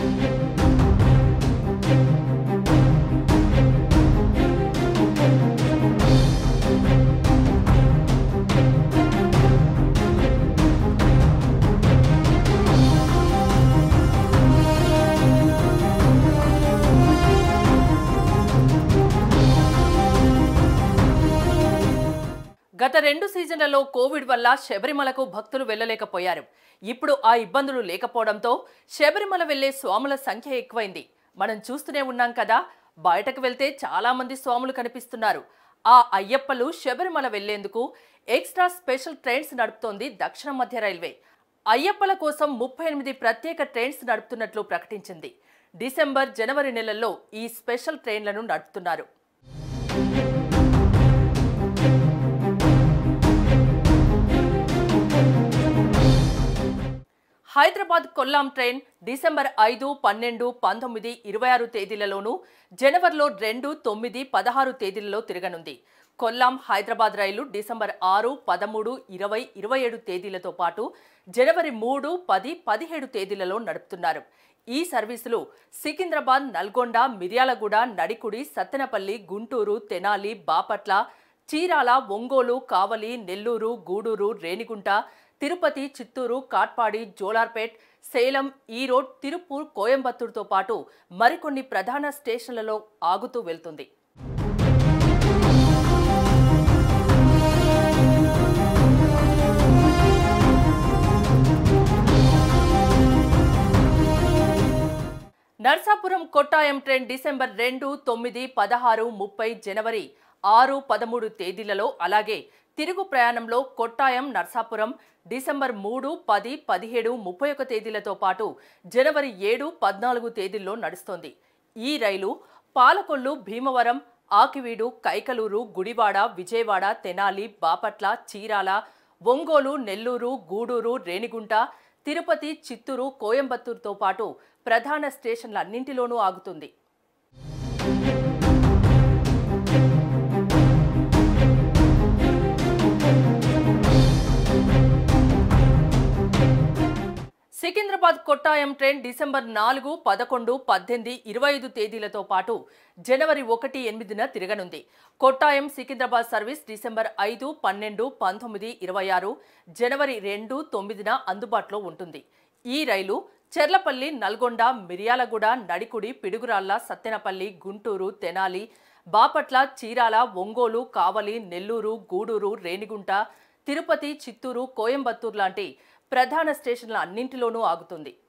గత రెండు సీజన్లలో కోవిడ్ వల్ల శబరిమలకు భక్తులు వెళ్లలేకపోయారు ఇప్పుడు ఆ ఇబ్బందులు లేకపోవడంతో శబరిమల వెళ్లే స్వాముల సంఖ్య ఎక్కువైంది మనం చూస్తూనే ఉన్నాం కదా బయటకు వెళ్తే చాలా మంది స్వాములు కనిపిస్తున్నారు ఆ అయ్యప్పలు శబరిమల వెళ్లేందుకు ఎక్స్ట్రా స్పెషల్ ట్రైన్స్ నడుపుతోంది దక్షిణ మధ్య రైల్వే అయ్యప్పల కోసం ముప్పై ఎనిమిది ప్రత్యేక ట్రైన్స్ నడుపుతున్నట్లు ప్రకటించింది డిసెంబర్ జనవరి నెలల్లో ఈ స్పెషల్ ట్రైన్లను నడుపుతున్నారు హైదరాబాద్ కొల్లాం ట్రైన్ డిసెంబర్ ఐదు పన్నెండు పంతొమ్మిది ఇరవై ఆరు తేదీలలోనూ జనవరిలో రెండు తొమ్మిది పదహారు తేదీలలో తిరగనుంది కొల్లాం హైదరాబాద్ రైలు డిసెంబర్ ఆరు పదమూడు ఇరవై ఇరవై ఏడు తేదీలతో పాటు జనవరి మూడు పది పదిహేడు తేదీలలో నడుపుతున్నారు ఈ సర్వీసులు సికింద్రాబాద్ నల్గొండ మిర్యాలగూడ నడికుడి సత్తెనపల్లి గుంటూరు తెనాలి బాపట్ల చీరాల ఒంగోలు కావలి నెల్లూరు గూడూరు రేణిగుంట తిరుపతి చిత్తూరు కాట్పాడి జోలార్పేట్ సేలం ఈరోడ్ తిరుపూర్ కోయంబత్తూరుతో పాటు మరికొన్ని ప్రధాన స్టేషన్లలో ఆగుతూ వెళ్తుంది నర్సాపురం కొట్టాయం ట్రైన్ డిసెంబర్ రెండు తొమ్మిది పదహారు ముప్పై జనవరి ఆరు పదమూడు తేదీలలో అలాగే తిరుగు ప్రయాణంలో కొట్టాయం నర్సాపురం డిసెంబర్ మూడు పది పదిహేడు ముప్పై ఒక తేదీలతో పాటు జనవరి ఏడు పద్నాలుగు తేదీల్లో నడుస్తోంది ఈ రైలు పాలకొల్లు భీమవరం ఆకివీడు కైకలూరు గుడివాడ విజయవాడ తెనాలి బాపట్ల చీరాల ఒంగోలు నెల్లూరు గూడూరు రేణిగుంట తిరుపతి చిత్తూరు కోయంబత్తూరుతో పాటు ప్రధాన స్టేషన్లన్నింటిలోనూ ఆగుతుంది సికింద్రాబాద్ కొట్టాయం ట్రైన్ డిసెంబర్ నాలుగు పదకొండు పద్దెనిమిది ఇరవై ఐదు తేదీలతో పాటు జనవరి ఒకటి ఎనిమిదిన తిరగనుంది కొట్టాయం సికింద్రాబాద్ సర్వీస్ డిసెంబర్ ఐదు పన్నెండు పంతొమ్మిది ఇరవై ఆరు జనవరి రెండు తొమ్మిదిన అందుబాటులో ఉంటుంది ఈ రైలు చెర్లపల్లి నల్గొండ మిర్యాలగూడ నడికుడి పిడుగురాళ్ల సత్తెనపల్లి గుంటూరు తెనాలి బాపట్ల చీరాల ఒంగోలు కావలి నెల్లూరు గూడూరు రేణిగుంట తిరుపతి చిత్తూరు కోయంబత్తూరు లాంటి ప్రధాన స్టేషన్ల అన్నింటిలోనూ ఆగుతుంది